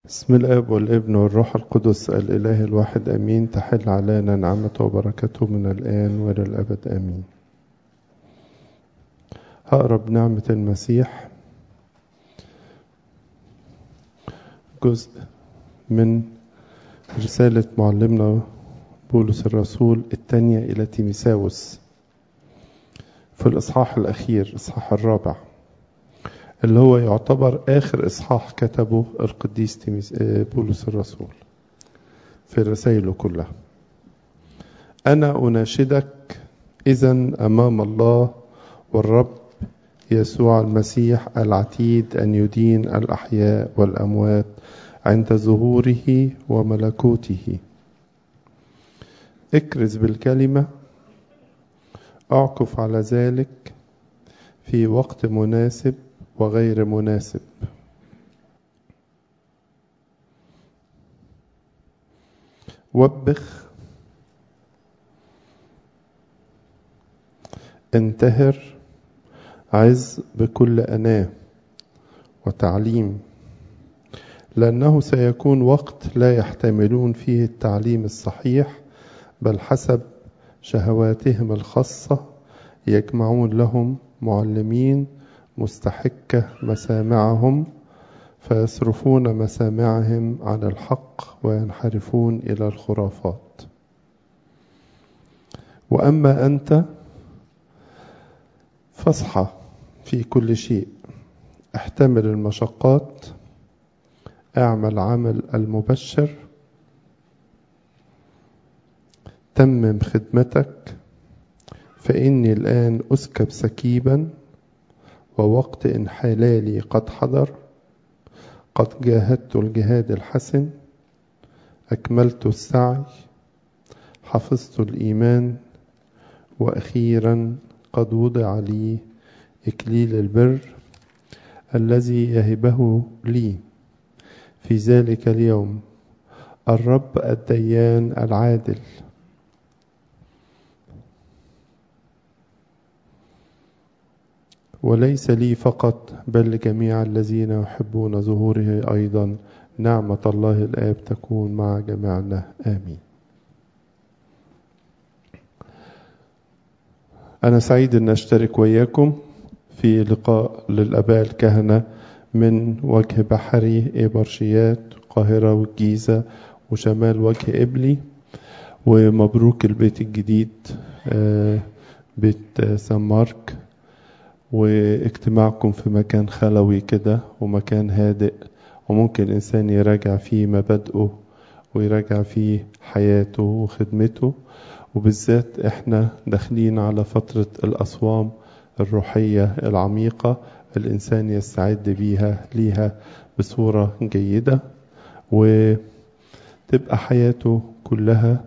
بسم الاب والابن والروح القدس الاله الواحد امين تحل علينا نعمته وبركته من الان والى الابد امين هقرا بنعمه المسيح جزء من رساله معلمنا بولس الرسول الثانيه الى تيميساوس في الاصحاح الاخير الاصحاح الرابع اللي هو يعتبر آخر إصحاح كتبه القديس تيميس بولس الرسول في رسائله كلها أنا أناشدك إذا أمام الله والرب يسوع المسيح العتيد أن يدين الأحياء والأموات عند ظهوره وملكوته اكرز بالكلمة أعكف على ذلك في وقت مناسب وغير مناسب وبخ انتهر عز بكل أناة وتعليم لأنه سيكون وقت لا يحتملون فيه التعليم الصحيح بل حسب شهواتهم الخاصة يجمعون لهم معلمين مستحكة مسامعهم فيصرفون مسامعهم عن الحق وينحرفون إلى الخرافات وأما أنت فاصحى في كل شيء احتمل المشقات اعمل عمل المبشر تمم خدمتك فإني الآن أسكب سكيبا ووقت انحلالي قد حضر قد جاهدت الجهاد الحسن أكملت السعي حفظت الإيمان وأخيرا قد وضع لي إكليل البر الذي يهبه لي في ذلك اليوم الرب الديان العادل وليس لي فقط بل لجميع الذين يحبون ظهوره أيضا نعمة الله الآب تكون مع جميعنا آمين أنا سعيد أن أشترك وياكم في لقاء للأباء الكهنة من وجه بحري إبرشيات القاهرة والجيزة وشمال وجه إبلي ومبروك البيت الجديد بيت سان مارك واجتماعكم في مكان خلوي كده ومكان هادئ وممكن الإنسان يراجع فيه مبادئه ويراجع فيه حياته وخدمته وبالذات احنا داخلين على فترة الأصوام الروحية العميقة الإنسان يستعد بيها ليها بصورة جيدة وتبقى حياته كلها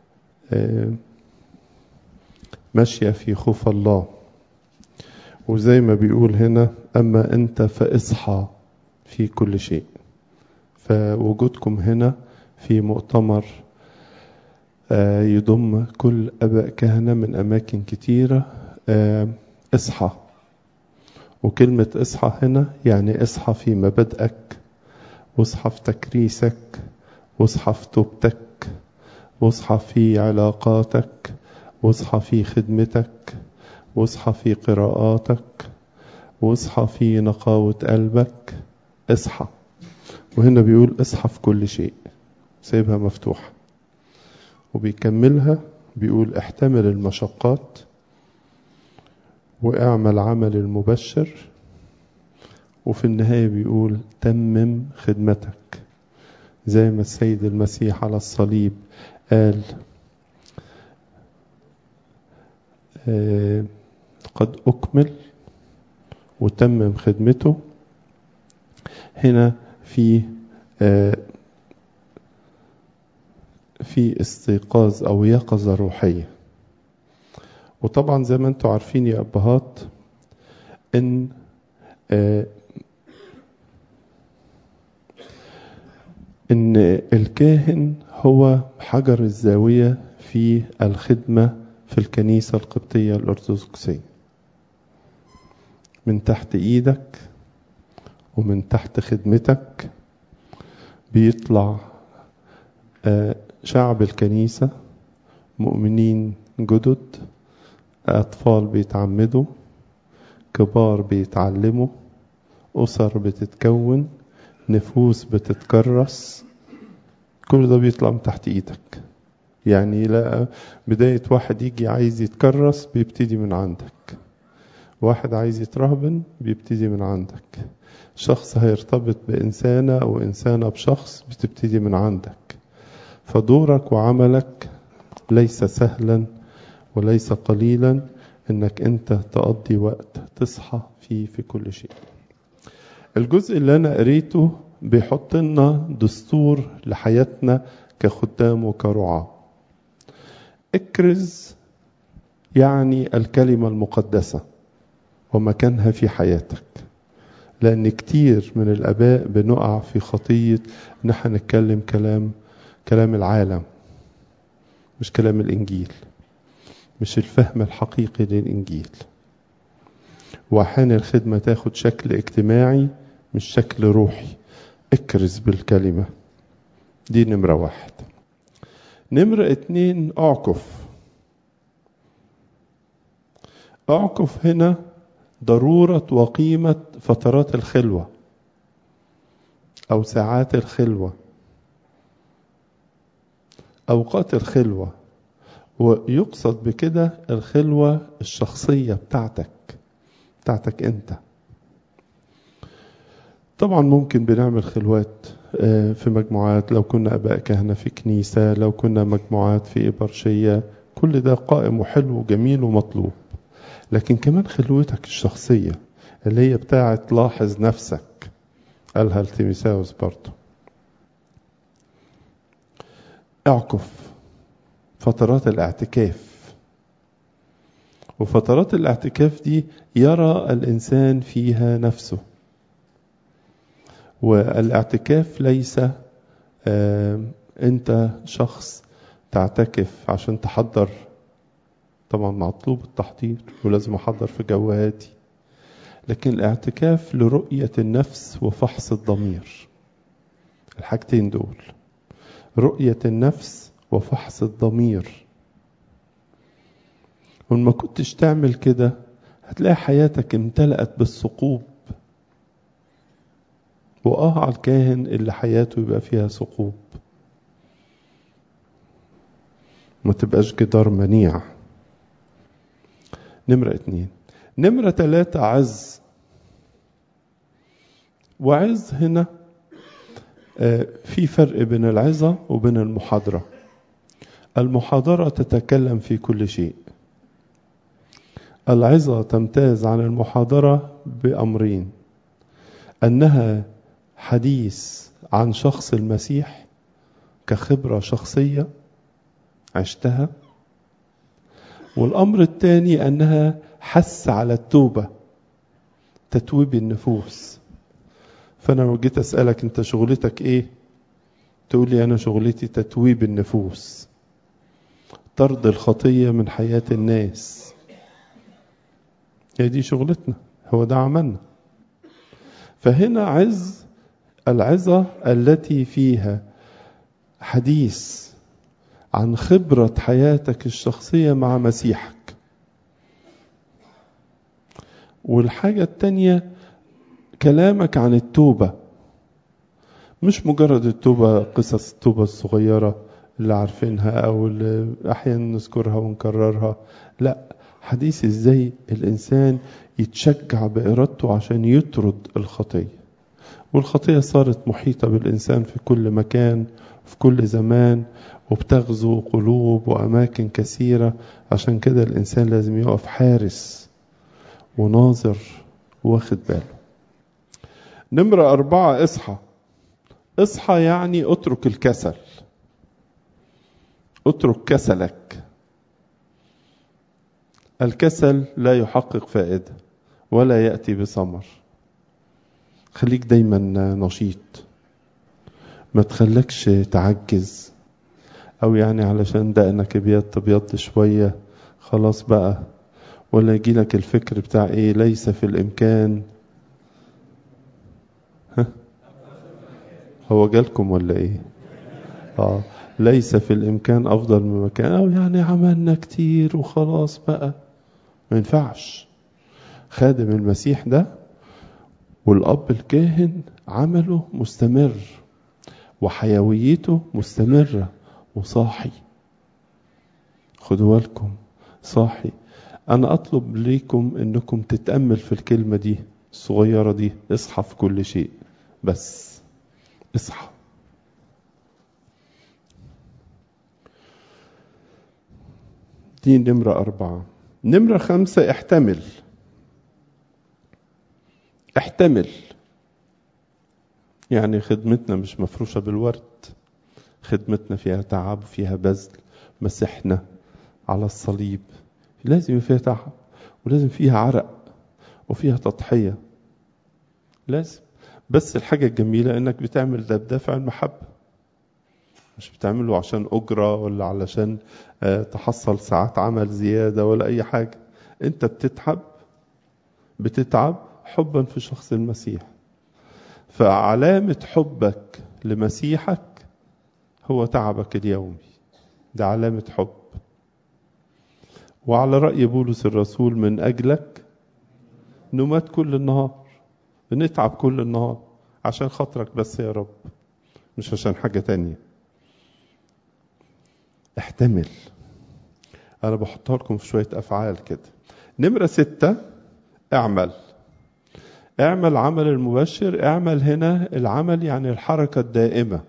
ماشية في خوف الله وزي ما بيقول هنا أما أنت فاصحى في كل شيء فوجودكم هنا في مؤتمر يضم كل أباء كهنة من أماكن كتيرة اصحى وكلمة اصحى هنا يعني اصحى في مبادئك واصحى في تكريسك واصحى في توبتك واصحى في علاقاتك واصحى في خدمتك واصحى في قراءاتك واصحى في نقاوة قلبك اصحى وهنا بيقول اصحى في كل شيء سيبها مفتوحة وبيكملها بيقول احتمل المشقات واعمل عمل المبشر وفي النهاية بيقول تمم خدمتك زي ما السيد المسيح على الصليب قال آه قد أكمل وتمم خدمته هنا في آه في استيقاظ أو يقظة روحية وطبعا زي ما انتم عارفين يا أبهات إن آه إن الكاهن هو حجر الزاوية في الخدمة في الكنيسة القبطية الأرثوذكسية من تحت إيدك ومن تحت خدمتك بيطلع شعب الكنيسة مؤمنين جدد أطفال بيتعمدوا كبار بيتعلموا أسر بتتكون نفوس بتتكرس كل ده بيطلع من تحت إيدك يعني لا بداية واحد يجي عايز يتكرس بيبتدي من عندك واحد عايز يترهبن بيبتدي من عندك شخص هيرتبط بإنسانة أو إنسانة بشخص بتبتدي من عندك فدورك وعملك ليس سهلا وليس قليلا انك انت تقضي وقت تصحى فيه في كل شيء الجزء اللي انا قريته بيحط لنا دستور لحياتنا كخدام وكرعاة اكرز يعني الكلمة المقدسة ومكانها في حياتك لأن كتير من الآباء بنقع في خطية إن احنا نتكلم كلام كلام العالم مش كلام الإنجيل مش الفهم الحقيقي للإنجيل وأحيانا الخدمة تاخد شكل اجتماعي مش شكل روحي اكرز بالكلمة دي نمرة واحد نمرة اتنين اعكف اعكف هنا ضرورة وقيمة فترات الخلوة أو ساعات الخلوة أوقات الخلوة ويقصد بكده الخلوة الشخصية بتاعتك بتاعتك أنت طبعا ممكن بنعمل خلوات في مجموعات لو كنا أباء كهنة في كنيسة لو كنا مجموعات في إبرشية كل ده قائم وحلو وجميل ومطلوب لكن كمان خلوتك الشخصية اللي هي بتاعت لاحظ نفسك قالها التيميساوس برضه اعكف فترات الاعتكاف وفترات الاعتكاف دي يرى الإنسان فيها نفسه والاعتكاف ليس أنت شخص تعتكف عشان تحضر طبعا مطلوب التحضير ولازم أحضر في جواتي لكن الاعتكاف لرؤية النفس وفحص الضمير الحاجتين دول رؤية النفس وفحص الضمير وما كنتش تعمل كده هتلاقي حياتك امتلأت بالثقوب وآه على الكاهن اللي حياته يبقى فيها ثقوب ما تبقاش جدار منيع نمرة اتنين نمرة تلاتة عز وعز هنا في فرق بين العظة وبين المحاضرة المحاضرة تتكلم في كل شيء العظة تمتاز عن المحاضرة بأمرين أنها حديث عن شخص المسيح كخبرة شخصية عشتها والأمر الثاني أنها حث على التوبة تتويب النفوس فأنا لو جيت أسألك أنت شغلتك إيه تقول لي أنا شغلتي تتويب النفوس طرد الخطية من حياة الناس هي دي شغلتنا هو ده عملنا فهنا عز العظة التي فيها حديث عن خبرة حياتك الشخصية مع مسيحك والحاجة التانية كلامك عن التوبة مش مجرد التوبة قصص التوبة الصغيرة اللي عارفينها أو اللي أحيانا نذكرها ونكررها لا حديث ازاي الإنسان يتشجع بإرادته عشان يطرد الخطية والخطية صارت محيطة بالإنسان في كل مكان في كل زمان وبتغزو قلوب وأماكن كثيرة عشان كده الإنسان لازم يقف حارس وناظر واخد باله نمرة أربعة اصحى اصحى يعني اترك الكسل اترك كسلك الكسل لا يحقق فائدة ولا يأتي بثمر خليك دايما نشيط ما تخلكش تعجز او يعني علشان دقنك ابيض تبيض شوية خلاص بقى ولا يجيلك الفكر بتاع ايه ليس في الامكان هو جالكم ولا ايه اه ليس في الامكان افضل من مكان او يعني عملنا كتير وخلاص بقى ما ينفعش خادم المسيح ده والاب الكاهن عمله مستمر وحيويته مستمره وصاحي خدوا بالكم صاحي انا اطلب ليكم انكم تتامل في الكلمه دي الصغيره دي اصحى في كل شيء بس اصحى دي نمرة أربعة نمرة خمسة احتمل احتمل يعني خدمتنا مش مفروشة بالورد خدمتنا فيها تعب فيها بذل مسحنا على الصليب لازم فيها تعب ولازم فيها عرق وفيها تضحية لازم بس الحاجة الجميلة انك بتعمل ده بدافع المحبة مش بتعمله عشان أجرة ولا علشان تحصل ساعات عمل زيادة ولا أي حاجة أنت بتتعب بتتعب حبا في شخص المسيح فعلامة حبك لمسيحك هو تعبك اليومي ده علامة حب وعلى رأي بولس الرسول من أجلك نمات كل النهار بنتعب كل النهار عشان خاطرك بس يا رب مش عشان حاجة تانية احتمل أنا بحطها لكم في شوية أفعال كده نمرة ستة اعمل اعمل عمل المبشر اعمل هنا العمل يعني الحركة الدائمة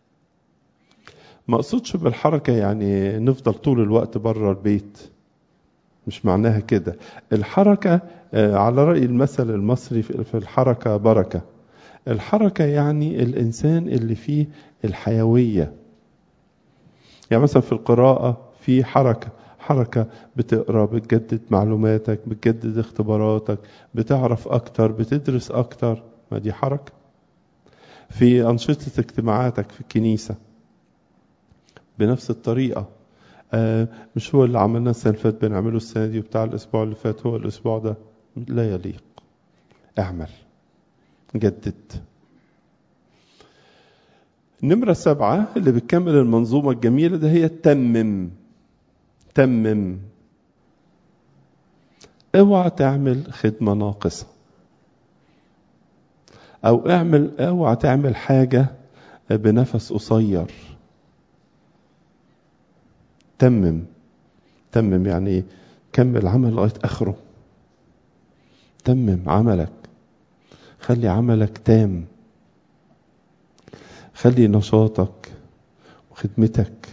ما اقصدش بالحركة يعني نفضل طول الوقت بره البيت مش معناها كده الحركة على رأي المثل المصري في الحركة بركة الحركة يعني الإنسان اللي فيه الحيوية يعني مثلا في القراءة في حركة حركة بتقرا بتجدد معلوماتك بتجدد اختباراتك بتعرف أكتر بتدرس أكتر ما دي حركة في أنشطة اجتماعاتك في الكنيسة بنفس الطريقة آه مش هو اللي عملناه السنة اللي فاتت بنعمله السنة دي وبتاع الأسبوع اللي فات هو الأسبوع ده لا يليق اعمل جدد نمرة سبعة اللي بتكمل المنظومة الجميلة ده هي تمم تمم اوعى تعمل خدمة ناقصة او اعمل اوعى تعمل حاجة بنفس قصير تمم تمم يعني كمل عمل لغاية اخره تمم عملك خلي عملك تام خلي نشاطك وخدمتك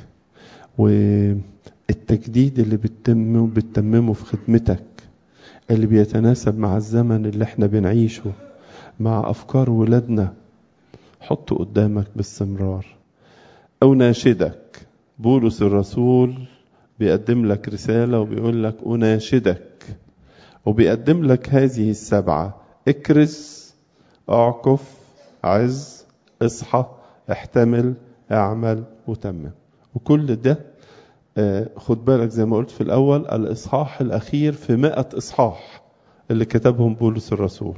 والتجديد اللي بتتمه بتتممه في خدمتك اللي بيتناسب مع الزمن اللي احنا بنعيشه مع افكار ولادنا حطه قدامك باستمرار او ناشدك بولس الرسول بيقدم لك رساله وبيقول لك اناشدك وبيقدم لك هذه السبعه اكرز اعكف عز اصحى احتمل اعمل وتمم وكل ده خد بالك زي ما قلت في الأول الإصحاح الأخير في مئة إصحاح اللي كتبهم بولس الرسول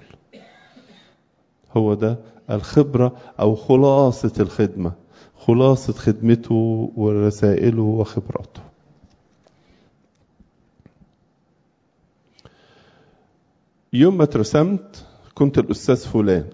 هو ده الخبرة أو خلاصة الخدمة خلاصة خدمته ورسائله وخبراته يوم ما اترسمت كنت الأستاذ فلان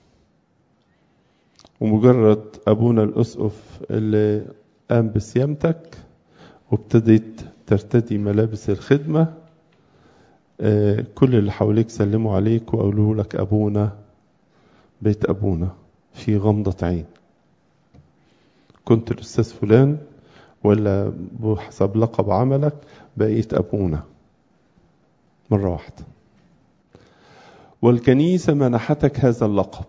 ومجرد أبونا الأسقف اللي قام بصيامتك وابتديت ترتدي ملابس الخدمة كل اللي حواليك سلموا عليك وقالوا لك أبونا بيت أبونا في غمضة عين كنت الأستاذ فلان ولا بحسب لقب عملك بقيت أبونا مرة واحدة والكنيسة منحتك هذا اللقب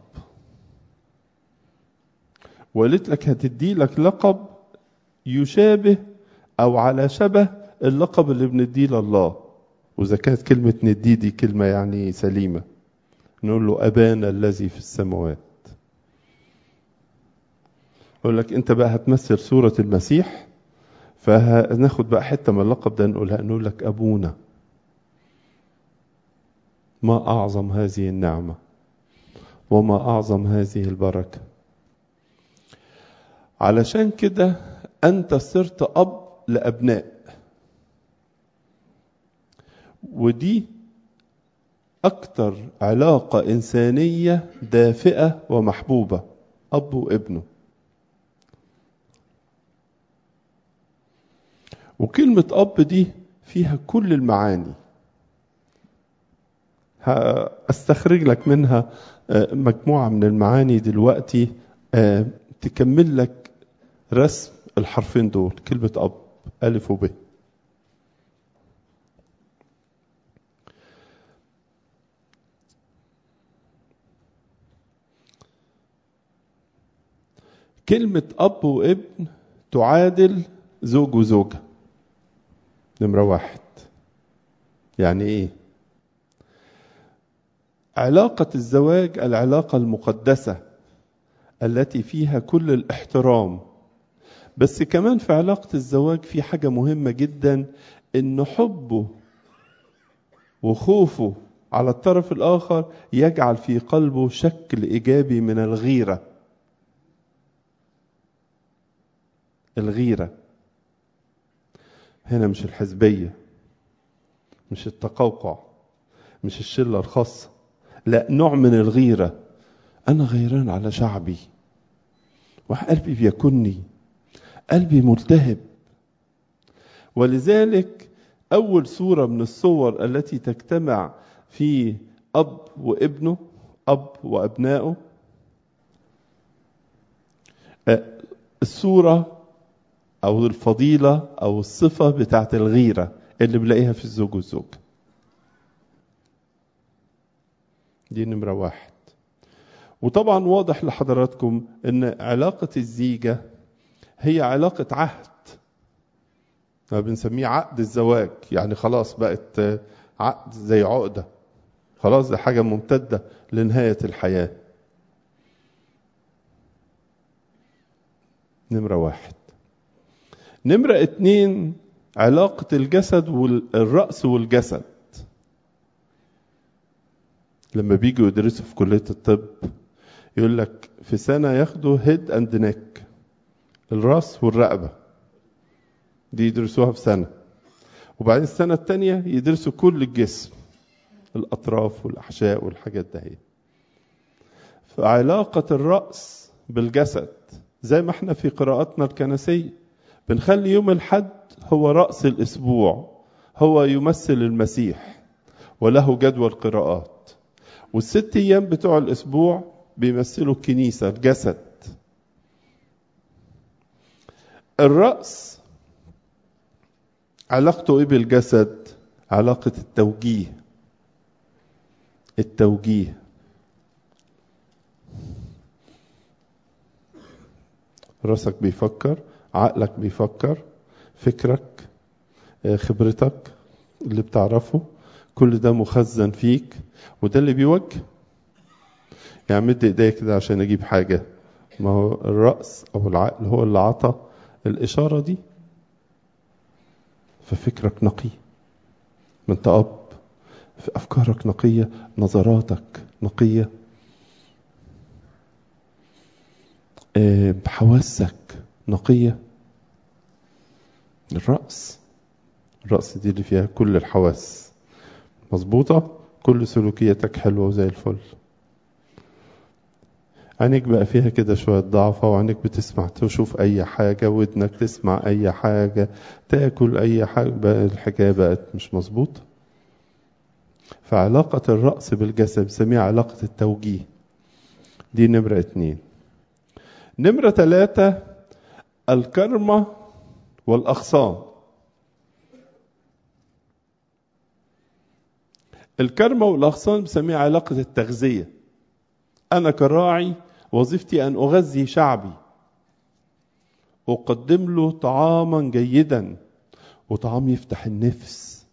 وقالت لك هتدي لك لقب يشابه او على شبه اللقب اللي بنديه لله واذا كانت كلمه نديه دي كلمه يعني سليمه نقول له ابانا الذي في السماوات يقول لك انت بقى هتمثل صوره المسيح فهناخد بقى حته من اللقب ده نقولها نقول لك ابونا ما اعظم هذه النعمه وما اعظم هذه البركه علشان كده أنت صرت أب لأبناء ودي أكتر علاقة إنسانية دافئة ومحبوبة أب وابنه وكلمة أب دي فيها كل المعاني أستخرج لك منها مجموعة من المعاني دلوقتي تكمل لك رسم الحرفين دول كلمة أب ألف وب كلمة أب وابن تعادل زوج وزوجة نمرة واحد يعني إيه؟ علاقة الزواج العلاقة المقدسة التي فيها كل الاحترام بس كمان في علاقة الزواج في حاجة مهمة جدا إن حبه وخوفه على الطرف الآخر يجعل في قلبه شكل إيجابي من الغيرة الغيرة هنا مش الحزبية مش التقوقع مش الشلة الخاصة لا نوع من الغيرة أنا غيران على شعبي وقلبي بيكني قلبي ملتهب ولذلك أول صورة من الصور التي تجتمع في أب وابنه أب وأبنائه الصورة أو الفضيلة أو الصفة بتاعت الغيرة اللي بلاقيها في الزوج والزوج دي نمرة واحد وطبعا واضح لحضراتكم ان علاقة الزيجة هي علاقة عهد ما بنسميه عقد الزواج يعني خلاص بقت عقد زي عقدة خلاص ده حاجة ممتدة لنهاية الحياة نمرة واحد نمرة اتنين علاقة الجسد والرأس والجسد لما بيجوا يدرسوا في كلية الطب يقول لك في سنة ياخدوا هيد اند نيك الراس والرقبة دي يدرسوها في سنة وبعدين السنة التانية يدرسوا كل الجسم الأطراف والأحشاء والحاجات ده هي فعلاقة الرأس بالجسد زي ما احنا في قراءاتنا الكنسية بنخلي يوم الحد هو رأس الأسبوع هو يمثل المسيح وله جدول قراءات والست أيام بتوع الأسبوع بيمثلوا الكنيسة الجسد الرأس علاقته إيه بالجسد علاقة التوجيه التوجيه راسك بيفكر عقلك بيفكر فكرك خبرتك اللي بتعرفه كل ده مخزن فيك وده اللي بيوجه يعني مد ايديا كده عشان اجيب حاجة ما هو الرأس او العقل هو اللي عطى الاشارة دي ففكرك نقي ما انت اب في افكارك نقية نظراتك نقية بحواسك نقية الرأس الرأس دي اللي فيها كل الحواس مظبوطة كل سلوكياتك حلوة وزي الفل عينيك بقى فيها كده شوية ضعفة وعينيك بتسمع تشوف أي حاجة ودنك تسمع أي حاجة تاكل أي حاجة بقى الحكاية بقت مش مظبوطة فعلاقة الرأس بالجسد بنسميها علاقة التوجيه دي نمرة اتنين نمرة ثلاثة الكرمة والأغصان الكرمة والأغصان بسميها علاقة التغذية أنا كراعي وظيفتي أن أغذي شعبي أقدم له طعاما جيدا وطعام يفتح النفس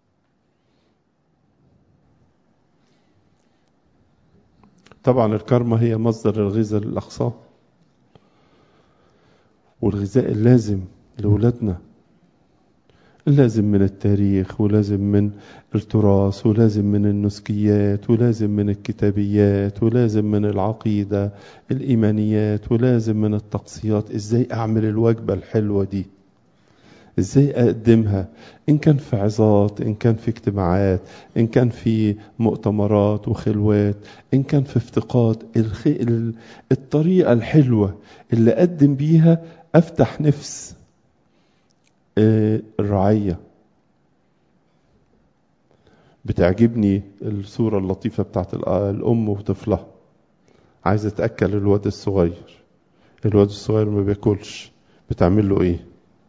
طبعا الكرمة هي مصدر الغذاء للأغصان والغذاء اللازم لأولادنا لازم من التاريخ ولازم من التراث ولازم من النسكيات ولازم من الكتابيات ولازم من العقيدة الإيمانيات ولازم من التقصيات إزاي أعمل الوجبة الحلوة دي ازاي اقدمها ان كان في عظات ان كان في اجتماعات ان كان في مؤتمرات وخلوات ان كان في افتقاد الخ... الطريقه الحلوه اللي اقدم بيها افتح نفس الرعيه بتعجبني الصوره اللطيفه بتاعت الام وطفلها عايزه تاكل الواد الصغير الواد الصغير ما بياكلش بتعمل له ايه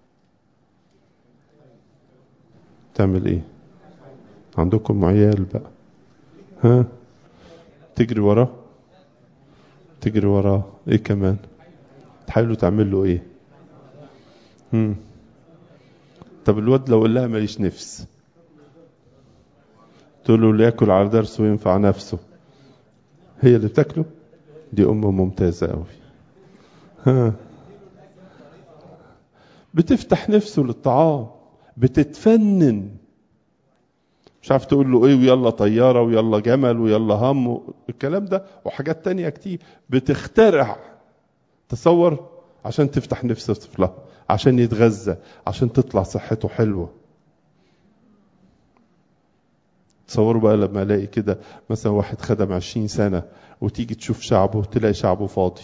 تعمل ايه عندكم عيال بقى ها تجري وراه تجري وراه ايه كمان تحاولوا تعمل له ايه هم. طب الواد لو قال لها ماليش نفس تقول له اللي ياكل على درسه وينفع نفسه هي اللي بتاكله دي ام ممتازه قوي ها بتفتح نفسه للطعام بتتفنن مش عارف تقول له ايه ويلا طياره ويلا جمل ويلا هم الكلام ده وحاجات تانية كتير بتخترع تصور عشان تفتح نفس طفلها عشان يتغذى عشان تطلع صحته حلوه تصوروا بقى لما الاقي كده مثلا واحد خدم عشرين سنة وتيجي تشوف شعبه تلاقي شعبه فاضي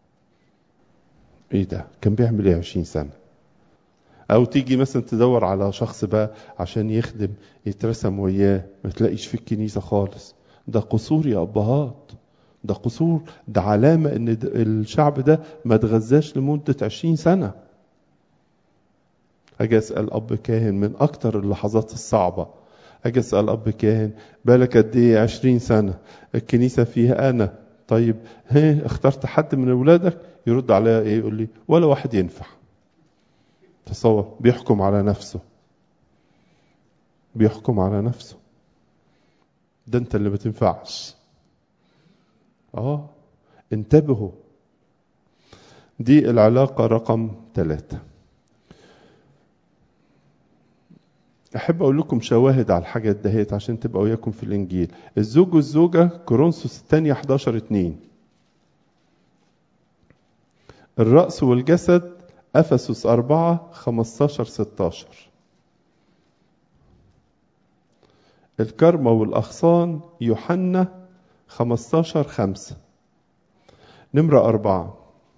ايه ده كان بيعمل ايه عشرين سنة او تيجي مثلا تدور على شخص بقى عشان يخدم يترسم وياه ما تلاقيش في الكنيسة خالص ده قصور يا ابهات ده قصور ده علامة ان الشعب ده ما تغذاش لمدة عشرين سنة اجي اسأل اب كاهن من اكتر اللحظات الصعبة اجي اسأل اب كاهن بالك قد ايه عشرين سنة الكنيسة فيها انا طيب ها اخترت حد من اولادك يرد عليا ايه يقول لي ولا واحد ينفع تصور بيحكم على نفسه بيحكم على نفسه ده انت اللي ما تنفعش اه انتبهوا دي العلاقة رقم ثلاثة أحب أقول لكم شواهد على الحاجة دهيت عشان تبقى وياكم في الإنجيل الزوج والزوجة كورنثوس الثانية 11 2 الرأس والجسد أفسس 4 15 16 الكرمة والأغصان يوحنا 15 5 نمرة أربعة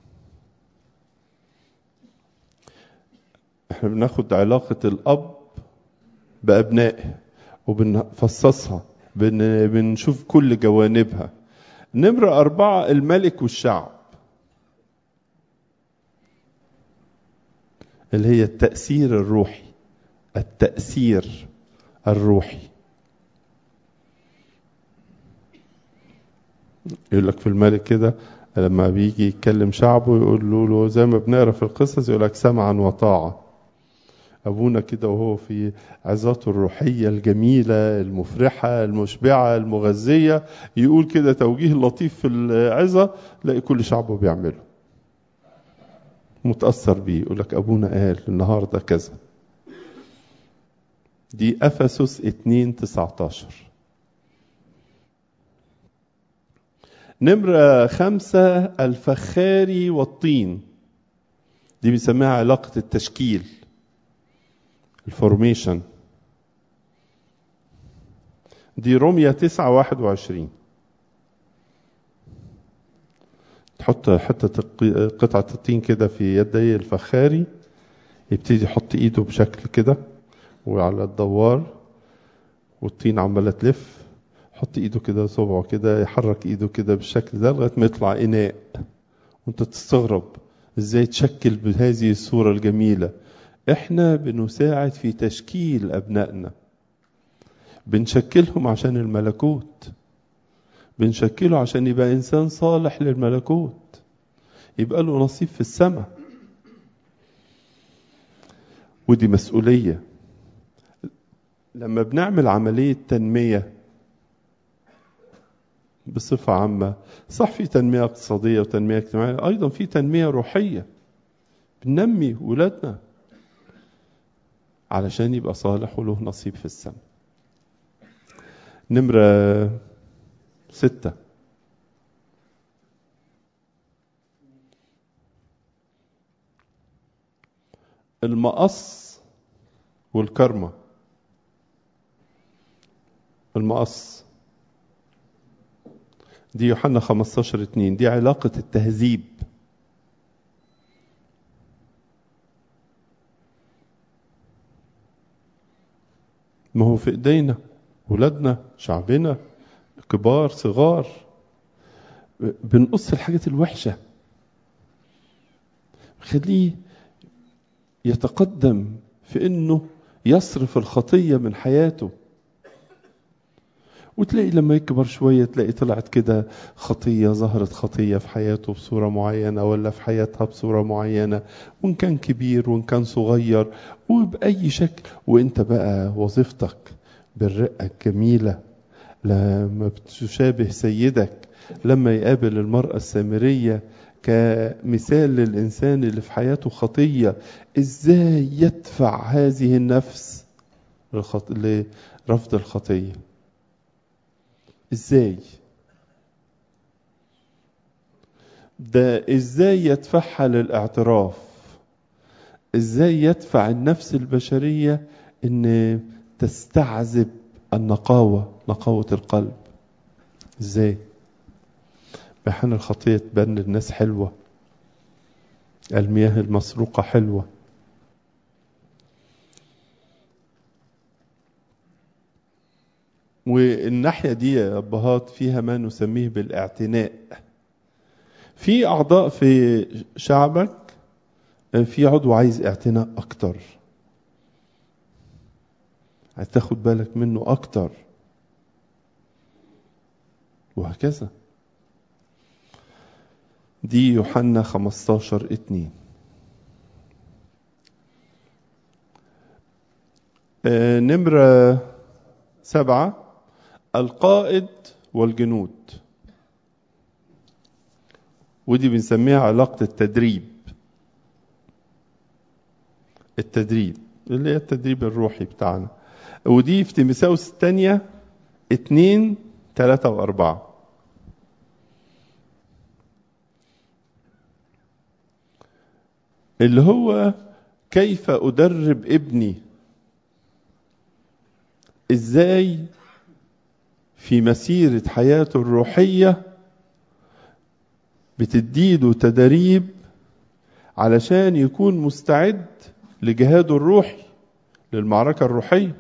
احنا بناخد علاقة الأب بأبنائه وبنفصصها بن... بنشوف كل جوانبها نمرة أربعة الملك والشعب اللي هي التأثير الروحي التأثير الروحي يقول لك في الملك كده لما بيجي يتكلم شعبه يقول له, له زي ما بنقرا في القصص يقول لك سمعا وطاعه ابونا كده وهو في عظاته الروحيه الجميله المفرحه المشبعه المغذيه يقول كده توجيه لطيف في العظه تلاقي كل شعبه بيعمله متاثر بيه يقول لك ابونا قال النهارده كذا دي افسس 2 19 نمرة خمسة الفخاري والطين دي بنسميها علاقة التشكيل الفورميشن دي رومية تسعة واحد وعشرين تحط حتة قطعة الطين كده في يدي الفخاري يبتدي يحط ايده بشكل كده وعلى الدوار والطين عمالة تلف يحط ايده كده صبعه كده يحرك ايده كده بالشكل ده لغايه ما يطلع اناء وانت تستغرب ازاي تشكل بهذه الصوره الجميله احنا بنساعد في تشكيل ابنائنا بنشكلهم عشان الملكوت بنشكله عشان يبقى انسان صالح للملكوت يبقى له نصيب في السماء ودي مسؤوليه لما بنعمل عمليه تنميه بصفة عامة صح في تنمية اقتصادية وتنمية اجتماعية أيضا في تنمية روحية بننمي ولادنا علشان يبقى صالح وله نصيب في السماء نمرة ستة المقص والكرمة المقص دي يوحنا 15 2 دي علاقة التهذيب ما هو في ايدينا ولادنا شعبنا كبار صغار بنقص الحاجات الوحشة خليه يتقدم في انه يصرف الخطية من حياته وتلاقي لما يكبر شوية تلاقي طلعت كده خطية ظهرت خطية في حياته بصورة معينة ولا في حياتها بصورة معينة وإن كان كبير وإن كان صغير وبأي شكل وإنت بقى وظيفتك بالرقة الجميلة لما بتشابه سيدك لما يقابل المرأة السامرية كمثال للإنسان اللي في حياته خطية إزاي يدفع هذه النفس لرفض الخطية إزاي ده إزاي يدفعها للاعتراف إزاي يدفع النفس البشرية إن تستعذب النقاوة نقاوة القلب إزاي بحان الخطية تبان للناس حلوة المياه المسروقة حلوة والناحية دي يا أبهات فيها ما نسميه بالاعتناء في أعضاء في شعبك في عضو عايز اعتناء أكتر هتاخد بالك منه أكتر وهكذا دي يوحنا 15 اتنين آه نمرة سبعة القائد والجنود ودي بنسميها علاقة التدريب التدريب اللي هي التدريب الروحي بتاعنا ودي في تيمساوس الثانية اتنين تلاتة وأربعة اللي هو كيف أدرب ابني إزاي في مسيرة حياته الروحية بتديله تدريب علشان يكون مستعد لجهاده الروحي للمعركة الروحية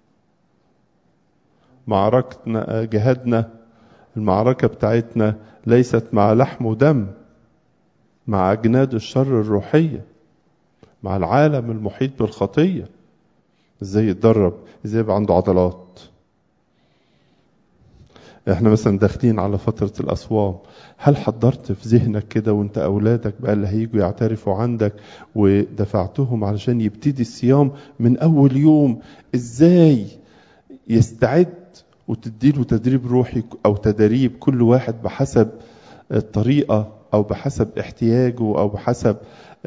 معركتنا جهادنا المعركة بتاعتنا ليست مع لحم ودم مع أجناد الشر الروحية مع العالم المحيط بالخطية ازاي يتدرب ازاي يبقى عنده عضلات احنا مثلا داخلين على فترة الأصوام هل حضرت في ذهنك كده وانت أولادك بقى اللي هيجوا يعترفوا عندك ودفعتهم علشان يبتدي الصيام من أول يوم ازاي يستعد وتديله تدريب روحي أو تدريب كل واحد بحسب الطريقة أو بحسب احتياجه أو بحسب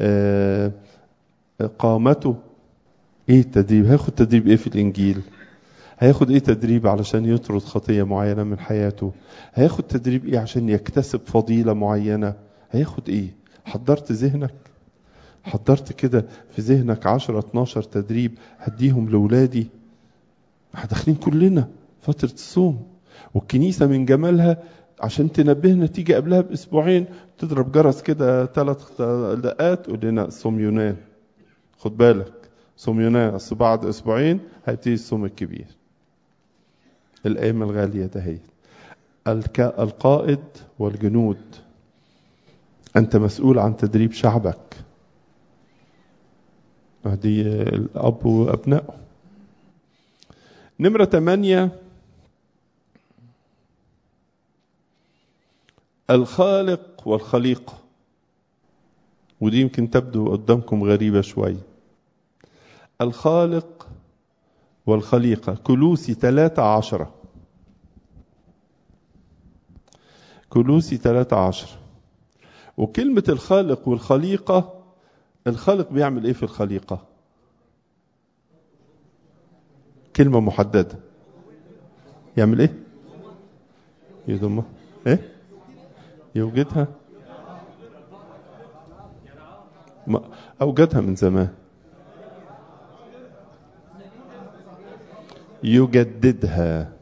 قامته ايه التدريب هياخد تدريب ايه في الانجيل هياخد ايه تدريب علشان يطرد خطية معينة من حياته هياخد تدريب ايه عشان يكتسب فضيلة معينة هياخد ايه حضرت ذهنك حضرت كده في ذهنك 10 12 تدريب هديهم لولادي احنا داخلين كلنا فترة الصوم والكنيسة من جمالها عشان تنبهنا تيجي قبلها باسبوعين تضرب جرس كده ثلاث دقات تقول لنا صوم يونان خد بالك صوم يونان اصل بعد اسبوعين هيبتدي الصوم الكبير الايام الغاليه دهي القائد والجنود انت مسؤول عن تدريب شعبك دي الاب وابنائه نمره ثمانية الخالق والخليقة ودي يمكن تبدو قدامكم غريبة شوية الخالق والخليقة كلوسي ثلاثة عشرة كلوسي ثلاثة عشرة وكلمة الخالق والخليقة الخالق بيعمل ايه في الخليقة كلمة محددة يعمل ايه يضمها ايه يوجدها ما اوجدها من زمان يجددها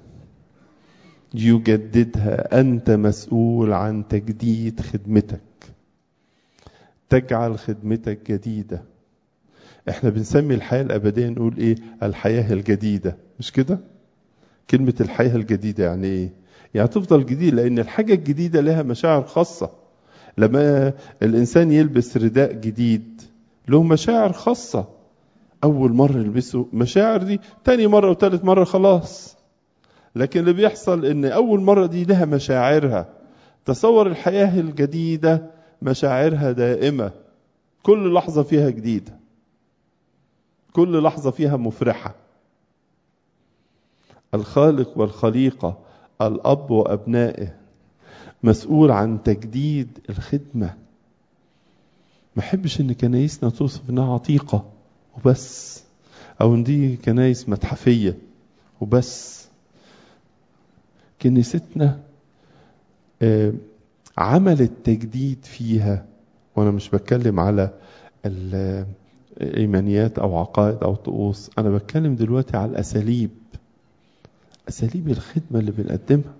يجددها انت مسؤول عن تجديد خدمتك تجعل خدمتك جديده احنا بنسمي الحياه الابديه نقول ايه الحياه الجديده مش كده كلمه الحياه الجديده يعني ايه يعني تفضل جديد لان الحاجه الجديده لها مشاعر خاصه لما الانسان يلبس رداء جديد له مشاعر خاصه اول مره يلبسه مشاعر دي تاني مره وتالت مره خلاص لكن اللي بيحصل ان اول مره دي لها مشاعرها تصور الحياه الجديده مشاعرها دائمه كل لحظه فيها جديده كل لحظه فيها مفرحه الخالق والخليقه الاب وابنائه مسؤول عن تجديد الخدمه ما احبش ان كنايسنا توصف انها عتيقه وبس او ان دي كنايس متحفيه وبس كنيستنا عملت تجديد فيها وانا مش بتكلم على الايمانيات او عقائد او طقوس انا بتكلم دلوقتي على الاساليب اساليب الخدمه اللي بنقدمها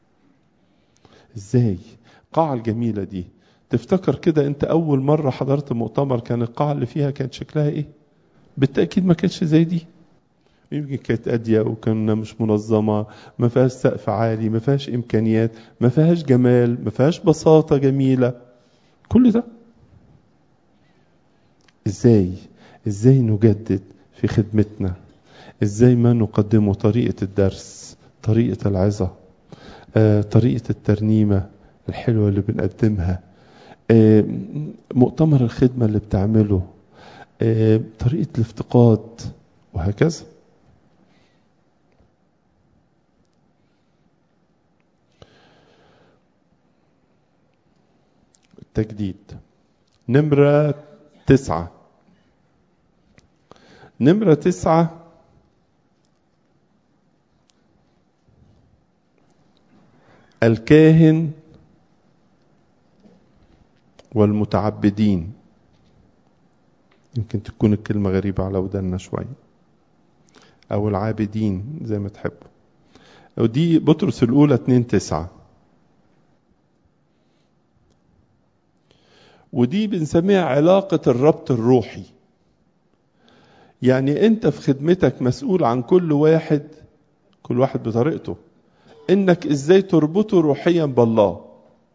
ازاي القاعه الجميله دي تفتكر كده انت اول مره حضرت مؤتمر كان القاعه اللي فيها كانت شكلها ايه بالتاكيد ما كانتش زي دي يمكن كانت أضيق وكان مش منظمة ما فيهاش سقف عالي ما فيهاش إمكانيات ما فيهاش جمال ما فيهاش بساطة جميلة كل ده إزاي إزاي نجدد في خدمتنا إزاي ما نقدمه طريقة الدرس طريقة العظة آه، طريقة الترنيمة الحلوة اللي بنقدمها آه، مؤتمر الخدمة اللي بتعمله آه، طريقة الافتقاد وهكذا التجديد نمرة تسعة نمرة تسعة الكاهن والمتعبدين يمكن تكون الكلمة غريبة على ودنا شوية أو العابدين زي ما تحبوا ودي بطرس الأولى 2 تسعة ودي بنسميها علاقة الربط الروحي يعني أنت في خدمتك مسؤول عن كل واحد كل واحد بطريقته إنك إزاي تربطه روحيا بالله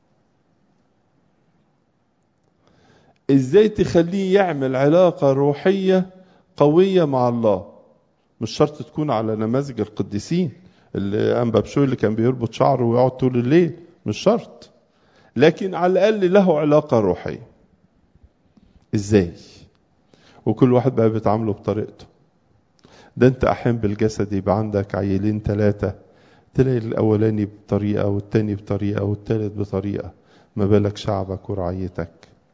إزاي تخليه يعمل علاقة روحية قوية مع الله مش شرط تكون على نماذج القديسين اللي أنبا بشوي اللي كان بيربط شعره ويقعد طول الليل مش شرط لكن على الأقل له علاقة روحية إزاي وكل واحد بقى بيتعامله بطريقته ده انت أحيان بالجسد يبقى عندك عيلين ثلاثة تلاقي الأولاني بطريقة والتاني بطريقة والتالت بطريقة ما بالك شعبك ورعيتك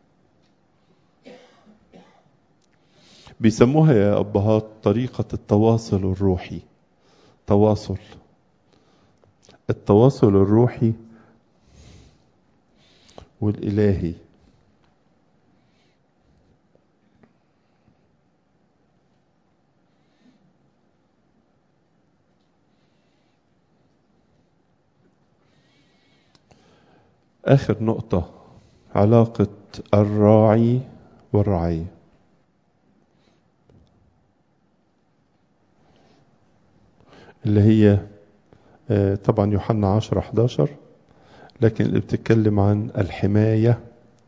بيسموها يا أبهات طريقة التواصل الروحي تواصل التواصل الروحي والإلهي آخر نقطة علاقة الراعي والرعية اللي هي طبعا يوحنا 10 11 لكن اللي بتتكلم عن الحماية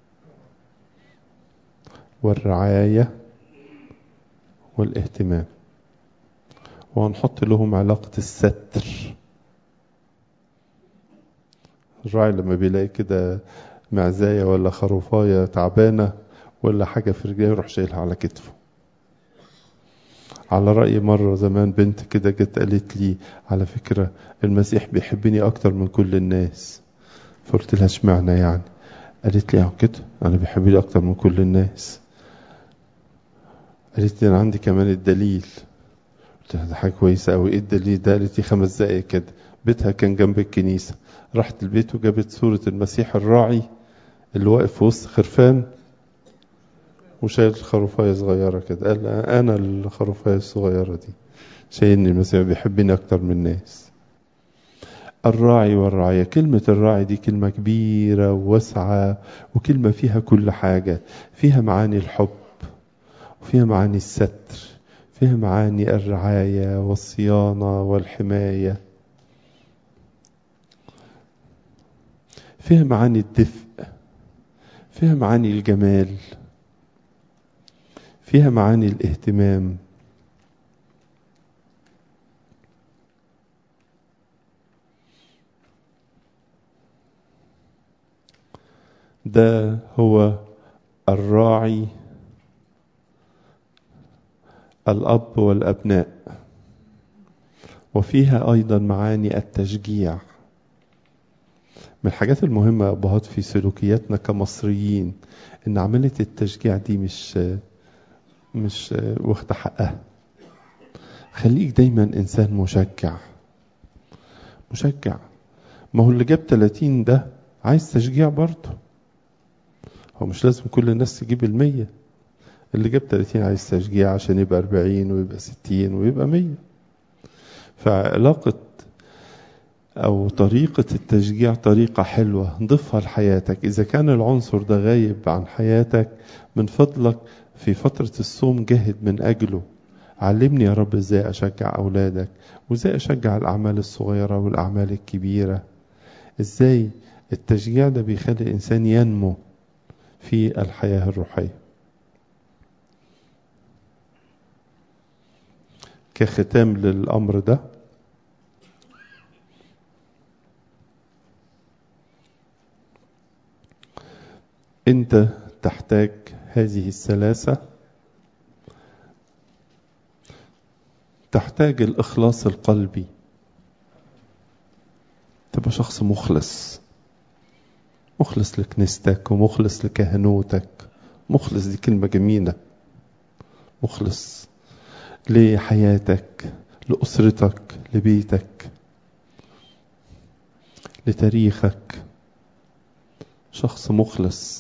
والرعاية والاهتمام وهنحط لهم علاقة الستر الراعي لما بيلاقي كده معزاية ولا خروفاية تعبانة ولا حاجة في رجليه يروح شايلها على كتفه على رأي مرة زمان بنت كده جت قالت لي على فكرة المسيح بيحبني أكتر من كل الناس فقلت لها اشمعنى يعني قالت لي كده أنا بيحبني أكتر من كل الناس قالت لي أنا عندي كمان الدليل ده حاجة كويسة أوي إيه الدليل ده قالت لي خمس دقايق كده بيتها كان جنب الكنيسة راحت البيت وجابت صورة المسيح الراعي اللي واقف في وسط خرفان وشايل خروفاية صغيرة كده قال أنا الخروفاية الصغيرة دي شايلني المسيح بيحبني أكتر من الناس الراعي والرعية كلمة الراعي دي كلمة كبيرة وواسعة وكلمة فيها كل حاجة فيها معاني الحب وفيها معاني الستر فيها معاني الرعاية والصيانة والحماية فيها معاني الدفء فيها معاني الجمال فيها معاني الاهتمام ده هو الراعي الأب والأبناء وفيها أيضا معاني التشجيع من الحاجات المهمة يا أبهات في سلوكياتنا كمصريين إن عملية التشجيع دي مش مش واخدة حقها خليك دايما إنسان مشجع مشجع ما هو اللي جاب 30 ده عايز تشجيع برضه هو مش لازم كل الناس تجيب المية اللي جاب 30 عايز تشجيع عشان يبقى 40 ويبقى 60 ويبقى 100 فعلاقة أو طريقة التشجيع طريقة حلوة ضفها لحياتك إذا كان العنصر ده غايب عن حياتك من فضلك في فترة الصوم جاهد من أجله علمني يا رب إزاي أشجع أولادك وإزاي أشجع الأعمال الصغيرة والأعمال الكبيرة إزاي التشجيع ده بيخلي الإنسان ينمو في الحياة الروحية كختام للأمر ده أنت تحتاج هذه الثلاثة تحتاج الإخلاص القلبي تبقى شخص مخلص مخلص لكنيستك ومخلص لكهنوتك مخلص دي كلمة جميلة مخلص لحياتك لأسرتك لبيتك لتاريخك شخص مخلص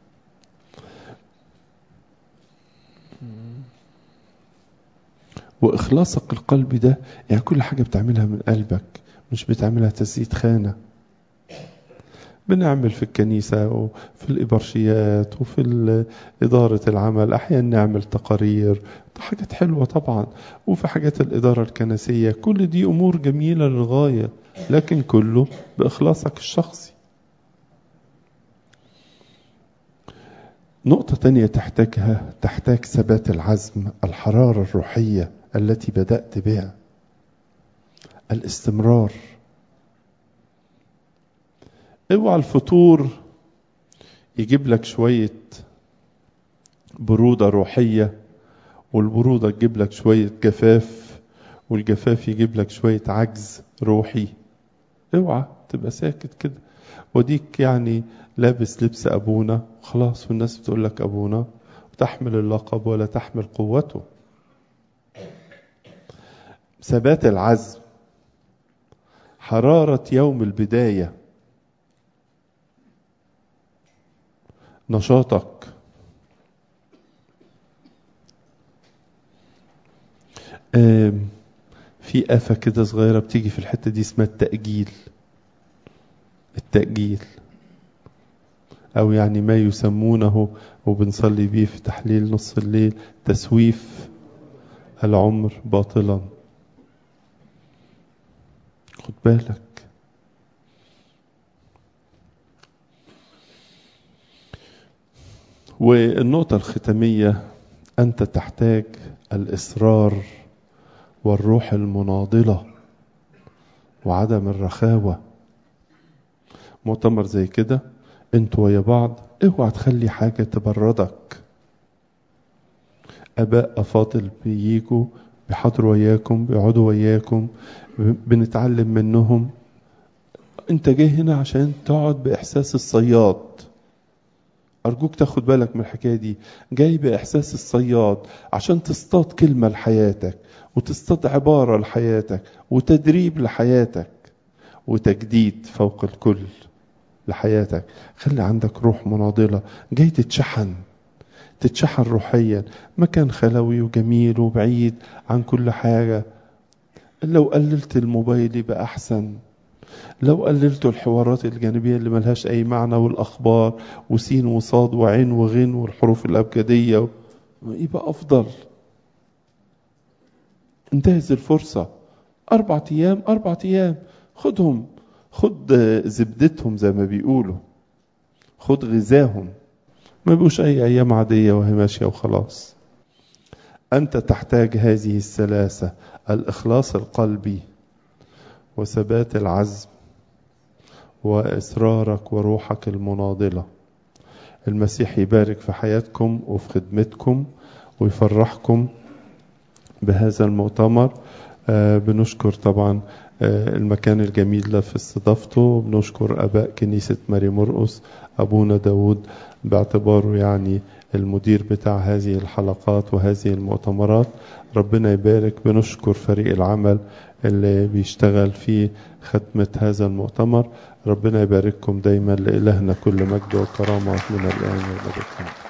وإخلاصك القلبي ده يعني كل حاجة بتعملها من قلبك مش بتعملها تزيد خانة بنعمل في الكنيسة وفي الإبرشيات وفي إدارة العمل أحيانا نعمل تقارير حاجات حلوة طبعا وفي حاجات الإدارة الكنسية كل دي أمور جميلة للغاية لكن كله بإخلاصك الشخصي نقطة تانية تحتاجها تحتاج ثبات العزم الحرارة الروحية التي بدأت بها الاستمرار اوعى الفطور يجيب لك شوية برودة روحية والبرودة تجيب لك شوية جفاف والجفاف يجيب لك شوية عجز روحي اوعى تبقى ساكت كده وديك يعني لابس لبس أبونا خلاص والناس بتقول لك أبونا وتحمل اللقب ولا تحمل قوته ثبات العزم حرارة يوم البداية نشاطك في آفة كده صغيرة بتيجي في الحتة دي اسمها التأجيل التأجيل أو يعني ما يسمونه وبنصلي بيه في تحليل نص الليل تسويف العمر باطلا خد بالك والنقطة الختامية أنت تحتاج الإصرار والروح المناضلة وعدم الرخاوة مؤتمر زي كده انتوا ويا بعض اوعى تخلي حاجة تبردك اباء افاضل بيجوا بيحضروا وياكم بيقعدوا وياكم بنتعلم منهم انت جاي هنا عشان تقعد باحساس الصياد أرجوك تاخد بالك من الحكاية دي جاي بإحساس الصياد عشان تصطاد كلمة لحياتك وتصطاد عبارة لحياتك وتدريب لحياتك وتجديد فوق الكل لحياتك خلي عندك روح مناضلة جاي تتشحن تتشحن روحيا مكان خلوي وجميل وبعيد عن كل حاجة لو قللت الموبايل يبقى أحسن لو قللت الحوارات الجانبية اللي ملهاش أي معنى والأخبار وسين وصاد وعين وغين والحروف الأبجدية يبقى أفضل انتهز الفرصة أربع أيام أربع أيام خدهم خد زبدتهم زي ما بيقولوا خد غذاهم ما بيبقوش أي أيام عادية وهي ماشية وخلاص أنت تحتاج هذه الثلاثة الإخلاص القلبي وثبات العزم وإصرارك وروحك المناضلة المسيح يبارك في حياتكم وفي خدمتكم ويفرحكم بهذا المؤتمر آه بنشكر طبعا آه المكان الجميل ده في استضافته بنشكر أباء كنيسة ماري مرقس أبونا داود باعتباره يعني المدير بتاع هذه الحلقات وهذه المؤتمرات ربنا يبارك بنشكر فريق العمل اللي بيشتغل في ختمة هذا المؤتمر ربنا يبارككم دايما لإلهنا كل مجد وكرامة من الآن والأبد